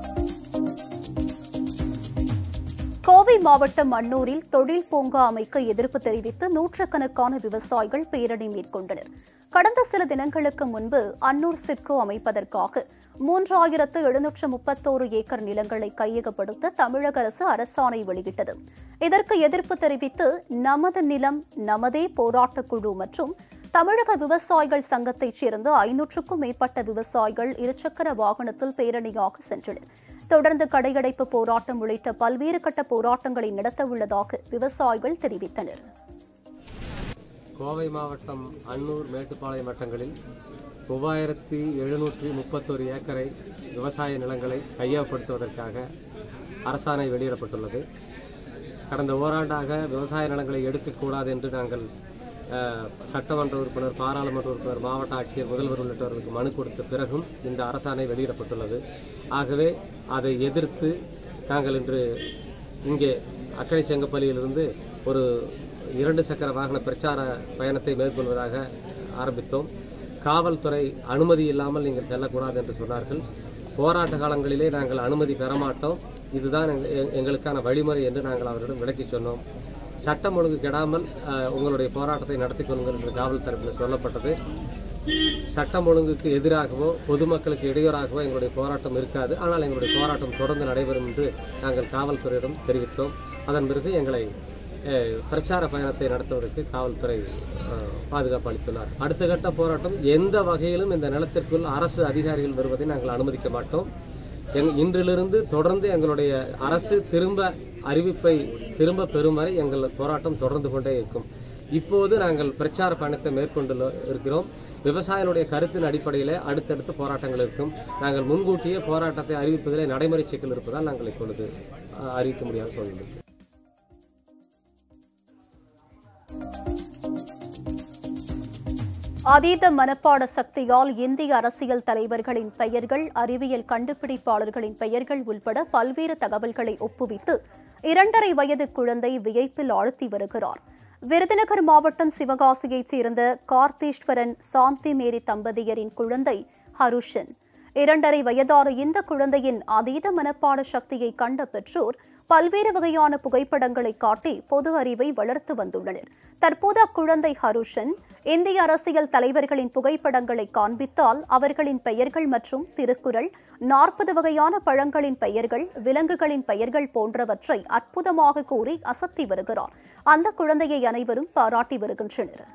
கோவை மாவட்டம் அன்னூரில் தொழில் பூங்கா அமைக்க எதிர்ப்பு தெரிவித்து நூற்றுக்கணக்கான விவசாயிகள் பேரணி மேற்கொண்டனர் கடந்த சில தினங்களுக்கு முன்பு அன்னூர் சிட்கோ அமைப்பதற்காக மூன்றாயிரத்து எழுநூற்று முப்பத்தோரு ஏக்கர் நிலங்களை கையகப்படுத்த தமிழக அரசு அரசாணை வெளியிட்டது இதற்கு எதிர்ப்பு தெரிவித்து நமது நிலம் நமதே போராட்டக் குழு மற்றும் தமிழக விவசாயிகள் சங்கத்தைச் சேர்ந்த ஐநூற்றுக்கும் மேற்பட்ட விவசாயிகள் இருசக்கர வாகனத்தில் பேரணியாக சென்றனர் தொடர்ந்து கடையடைப்பு போராட்டம் உள்ளிட்ட பல்வேறு கட்ட போராட்டங்களை நடத்த உள்ளதாக விவசாயிகள் தெரிவித்தனர் கோவை மாவட்டம் அன்னூர் மேட்டுப்பாளையம் வட்டங்களில் மூவாயிரத்தி எழுநூற்றி முப்பத்தொரு ஏக்கரை விவசாய நிலங்களை கையகப்படுத்துவதற்காக அரசாணை வெளியிடப்பட்டுள்ளது கடந்த ஓராண்டாக விவசாய நிலங்களை எடுக்கக்கூடாது என்று நாங்கள் அஹ், சட்டமன்ற உறுப்பினர் பாராளுமன்ற உறுப்பினர் மாவட்ட ஆட்சியர் முதல்வர் உள்ளிட்டவர்களுக்கு மனு கொடுத்த பிறகும் இந்த அரசாணை வெளியிடப்பட்டுள்ளது ஆகவே அதை எதிர்த்து நாங்கள் இன்று இங்கே அக்கறை செங்கப்பள்ளியிலிருந்து ஒரு இரண்டு சக்கர வாகன பிரச்சார பயணத்தை மேற்கொள்வதாக ஆரம்பித்தோம் காவல்துறை அனுமதி இல்லாமல் நீங்கள் செல்லக்கூடாது என்று சொன்னார்கள் போராட்ட காலங்களிலே நாங்கள் அனுமதி பெற மாட்டோம் இதுதான் எங்க- எ- எங்களுக்கான வழிமுறை என்று நாங்கள் அவரிடம் விளக்கி சொன்னோம் சட்டம் ஒழுங்கு கெடாமல் அஹ், உங்களுடைய போராட்டத்தை நடத்திக் கொள்ளுங்கள் என்று காவல் தரப்பில் சொல்லப்பட்டது சட்டம் ஒழுங்குக்கு எதிராகவோ பொதுமக்களுக்கு இடையூறாகவோ எங்களுடைய போராட்டம் இருக்காது ஆனால் எங்களுடைய போராட்டம் தொடர்ந்து நடைபெறும் என்று நாங்கள் காவல்துறையிடம் தெரிவித்தோம் அதன் பிறகு எங்களை அஹ், பிரச்சார பயணத்தை நடத்துவதற்கு காவல்துறை அஹ், பாதுகாப்பு அளித்துள்ளார் அடுத்த கட்ட போராட்டம் எந்த வகையிலும் இந்த நிலத்திற்குள் அரசு அதிகாரிகள் வருவதை நாங்கள் அனுமதிக்க மாட்டோம் எங் இன்றிலிருந்து தொடர்ந்து எங்களுடைய அரசு திரும்ப அறிவிப்பை திரும்ப பெறும் வரை எங்கள் போராட்டம் தொடர்ந்து கொண்டே இருக்கும் இப்போது நாங்கள் பிரச்சார பயணத்தை மேற்கொண்டு இருக்கிறோம் விவசாயிகளுடைய கருத்தின் அடிப்படையில் அடுத்தடுத்த போராட்டங்கள் இருக்கும் நாங்கள் முன்கூட்டியே போராட்டத்தை அறிவிப்பதிலே நடைமுறை சிக்கல் இருப்பதால் நாங்கள் இப்பொழுது அஹ், அறிவிக்க முடியாத சூழ்நிலை அதீத மனப்பாட சக்தியால் இந்திய அரசியல் தலைவர்களின் பெயர்கள் அறிவியல் கண்டுபிடிப்பாளர்களின் பெயர்கள் உள்பட பல்வேறு தகவல்களை ஒப்புவித்து இரண்டரை வயது குழந்தை வியப்பில் ஆழ்த்தி வருகிறார் விருதுநகர் மாவட்டம் சிவகாசியைச் சேர்ந்த கார்த்தீஸ்வரன் சாந்தி மேரி தம்பதியரின் குழந்தை ஹருஷன் இரண்டரை வயதான இந்த குழந்தையின் அதீத மனப்பாட சக்தியை கண்ட பெற்றோர் பல்வேறு வகையான புகைப்படங்களை காட்டி பொது அறிவை வளர்த்து வந்துள்ளனர் தற்போது அக்குழந்தை ஹருஷன் இந்திய அரசியல் தலைவர்களின் புகைப்படங்களை காண்பித்தால் அவர்களின் பெயர்கள் மற்றும் திருக்குறள் நாற்பது வகையான பழங்களின் பெயர்கள் விலங்குகளின் பெயர்கள் போன்றவற்றை அற்புதமாக கூறி அசத்தி வருகிறார் அந்த குழந்தையை அனைவரும் பாராட்டி வருகின்றனர்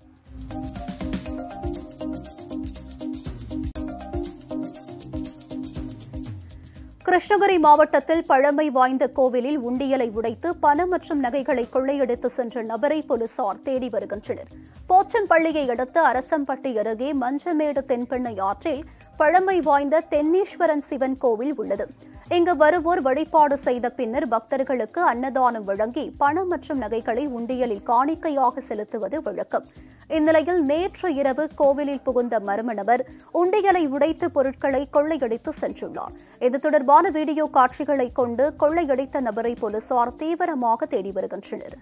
கிருஷ்ணகிரி மாவட்டத்தில் பழமை வாய்ந்த கோவிலில் உண்டியலை உடைத்து பணம் மற்றும் நகைகளை கொள்ளையடித்து சென்ற நபரை போலீசார் தேடி வருகின்றனர் போச்சம்பள்ளியை அடுத்த அரசம்பட்டி அருகே மஞ்சமேடு தென்பெண்ணை ஆற்றில் பழமை வாய்ந்த தென்னீஸ்வரன் சிவன் கோவில் உள்ளது இங்கு வருவோர் வழிபாடு செய்த பின்னர் பக்தர்களுக்கு அன்னதானம் வழங்கி பணம் மற்றும் நகைகளை உண்டியலில் காணிக்கையாக செலுத்துவது வழக்கம் இந்நிலையில் நேற்று இரவு கோவிலில் புகுந்த மர்ம நபர் உண்டியலை உடைத்து பொருட்களை கொள்ளையடித்து சென்றுள்ளார் இது தொடர்பான வீடியோ காட்சிகளை கொண்டு கொள்ளையடித்த நபரை போலீசார் தீவிரமாக தேடி வருகின்றனர்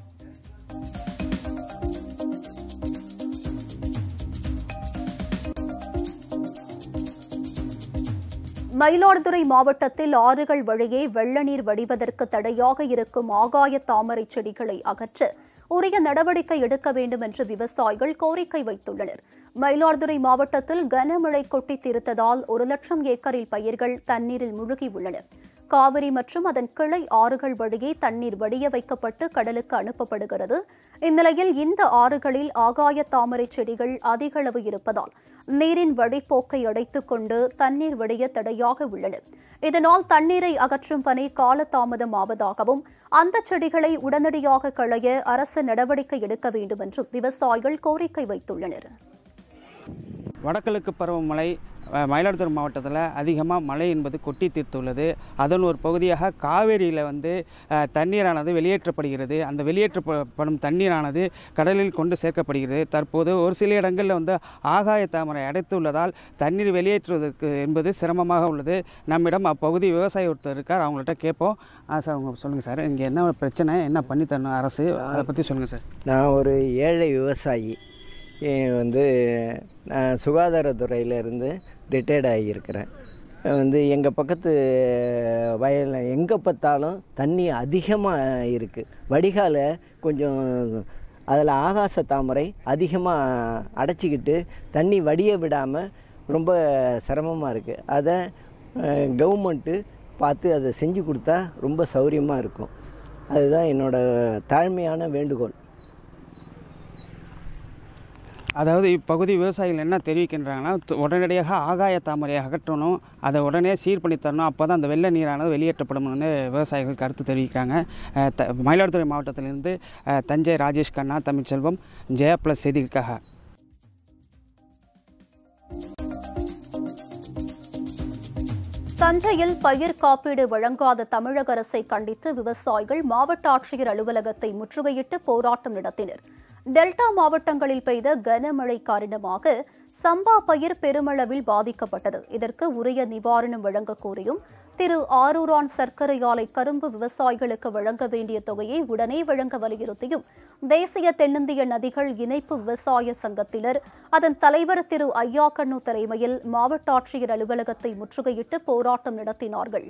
மயிலாடுதுறை மாவட்டத்தில் ஆறுகள் வழியே வெள்ள நீர் வடிவதற்கு தடையாக இருக்கும் ஆகாய தாமரை செடிகளை அகற்ற உரிய நடவடிக்கை எடுக்க வேண்டும் என்று விவசாயிகள் கோரிக்கை வைத்துள்ளனர் மயிலாடுதுறை மாவட்டத்தில் கனமழை கொட்டி தீர்த்ததால் ஒரு லட்சம் ஏக்கரில் பயிர்கள் தண்ணீரில் மூழ்கி உள்ளன காவிரி மற்றும் அதன் கிளை ஆறுகள் வழியே தண்ணீர் வடிய வைக்கப்பட்டு கடலுக்கு அனுப்பப்படுகிறது இந்நிலையில் இந்த ஆறுகளில் ஆகாய தாமரை செடிகள் அதிக அளவு இருப்பதால் நீரின் வழிப்போக்கை அடைத்துக் கொண்டு தண்ணீர் வடிய தடையாக உள்ளன இதனால் தண்ணீரை அகற்றும் பணி காலதாமதம் ஆவதாகவும் அந்த செடிகளை உடனடியாக களைய அரசு நடவடிக்கை எடுக்க வேண்டும் என்றும் விவசாயிகள் கோரிக்கை வைத்துள்ளனர் வடகிழக்கு பருவமழை அஹ், மயிலாடுதுறை மாவட்டத்தில் அதிகமாக மழை என்பது கொட்டி தீர்த்துள்ளது அதன் ஒரு பகுதியாக காவேரியில் வந்து அஹ், தண்ணீரானது வெளியேற்றப்படுகிறது அந்த வெளியேற்றப்படும் தண்ணீரானது கடலில் கொண்டு சேர்க்கப்படுகிறது தற்போது ஒரு சில இடங்களில் வந்து ஆகாய தாமரை அடைத்துள்ளதால் தண்ணீர் வெளியேற்றுவதற்கு என்பது சிரமமாக உள்ளது நம்மிடம் அப்பகுதி விவசாயி ஒருத்தர் இருக்கார் அவங்கள்ட்ட கேட்போம் ஆ, சார் அவங்க சொல்லுங்கள் சார் இங்கே என்ன பிரச்சனை என்ன பண்ணி தரணும் அரசு அதை பற்றி சொல்லுங்கள் சார் நான் ஒரு ஏழை விவசாயி எ- வந்து நான் சுகாதாரத்துறையிலேருந்து ரிட்டையர்ட் ஆகியிருக்கிறேன் வந்து எங்கள் பக்கத்து வயலில் எங்கே பார்த்தாலும் தண்ணி அதிகமாக இருக்குது வடிகால கொஞ்சம் அதில் ஆகாச தாமரை அதிகமாக அடைச்சிக்கிட்டு தண்ணி வடிய விடாமல் ரொம்ப சிரமமாக இருக்குது அதை கவர்மெண்ட்டு பார்த்து அதை செஞ்சு கொடுத்தா ரொம்ப சௌரியமாக இருக்கும் அதுதான் என்னோடய தாழ்மையான வேண்டுகோள் அதாவது இப்பகுதி விவசாயிகள் என்ன தெரிவிக்கின்றாங்கன்னா து- உடனடியாக ஆகாய தாமரையை அகற்றணும் அதை உடனே சீர் பண்ணி தரணும் அப்போ தான் அந்த வெள்ள நீரானது வெளியேற்றப்படும்னு விவசாயிகள் கருத்து தெரிவிக்கிறாங்க அஹ், த மயிலாடுதுறை மாவட்டத்திலிருந்து அஹ், தஞ்சை ராஜேஷ் கண்ணா தமிழ்ச்செல்வம் ஜெயா ப்ளஸ் செய்திகளுக்காக தஞ்சையில் பயிர் காப்பீடு வழங்காத தமிழக அரசை கண்டித்து விவசாயிகள் மாவட்ட ஆட்சியர் அலுவலகத்தை முற்றுகையிட்டு போராட்டம் நடத்தினர் டெல்டா மாவட்டங்களில் பெய்த கனமழை காரணமாக சம்பா பயிர் பெருமளவில் பாதிக்கப்பட்டது இதற்கு உரிய நிவாரணம் வழங்க கோரியும் திரு ஆரூரான் சர்க்கரை ஆலை கரும்பு விவசாயிகளுக்கு வழங்க வேண்டிய தொகையை உடனே வழங்க வலியுறுத்தியும் தேசிய தென்னிந்திய நதிகள் இணைப்பு விவசாய சங்கத்தினர் அதன் தலைவர் திரு ஐயாக்கண்ணு தலைமையில் மாவட்ட ஆட்சியர் அலுவலகத்தை முற்றுகையிட்டு போராட்டம் நடத்தினார்கள்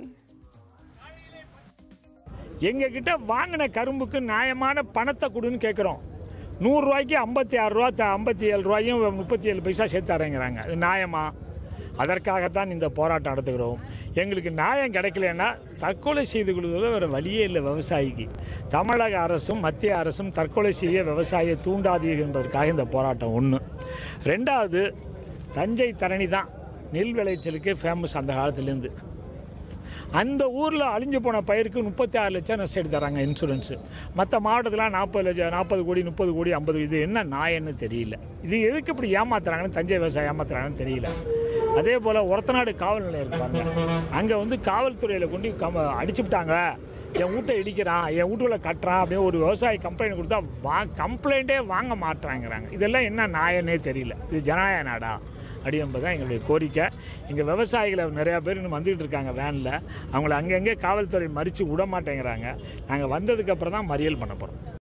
எங்ககிட்ட வாங்கின கரும்புக்கு நியாயமான பணத்தை கொடுன்னு கேட்குறோம் நூறுரூவாய்க்கு ஐம்பத்தி ஆறு ரூபா த- ஐம்பத்தி ஏழு ரூபாயும் முப்பத்தி ஏழு பைசா சேர்த்து தரேங்கிறாங்க அது நியாயமா அதற்காகத்தான் இந்த போராட்டம் நடத்துகிறோம் எங்களுக்கு நியாயம் கிடைக்கலன்னா தற்கொலை செய்து கொள்வதில் வேறு வழியே இல்லை விவசாயிக்கு தமிழக அரசும் மத்திய அரசும் தற்கொலை செய்ய விவசாயியை தூண்டாதீர்கள் என்பதற்காக இந்த போராட்டம் ஒன்று ரெண்டாவது தஞ்சை தரணி தான் நெல் விளைச்சலுக்கு ஃபேமஸ் அந்த காலத்துலேருந்து அந்த ஊரில் அழிஞ்சு போன பயிருக்கு முப்பத்தி ஆறு லட்சம் நஷ்டம் தராங்க இன்சூரன்ஸு மற்ற மாவட்டத்தில் நாற்பது லட்சம் நாற்பது கோடி முப்பது கோடி ஐம்பது இது என்ன நாயன்னு தெரியல இது எதுக்கு இப்படி ஏமாத்துறாங்கன்னு தஞ்சை விவசாயம் ஏமாத்துறாங்கன்னு தெரியல அதே போல் ஒரத்தநாடு காவல் நிலையம் இருப்பாங்க அங்கே வந்து காவல்துறையில் கொண்டு கம் அடிச்சுவிட்டாங்க என் வீட்டை இடிக்கிறான் என் வீட்டுல கட்டுறான் அப்படின்னு ஒரு விவசாயி கம்ப்ளைண்ட் கொடுத்தா வா கம்ப்ளைண்ட்டே வாங்க மாட்டுறாங்கிறாங்க இதெல்லாம் என்ன நாயன்னே தெரியல இது ஜனநாயக நாடா அப்படி என்பது தான் எங்களுடைய கோரிக்கை இங்கே விவசாயிகளை நிறையா பேர் இன்னும் வந்துகிட்டு இருக்காங்க வேனில் அவங்கள அங்கங்கே காவல்துறை மறித்து விட மாட்டேங்கிறாங்க நாங்கள் வந்ததுக்கப்புறம் தான் மறியல் பண்ண போகிறோம்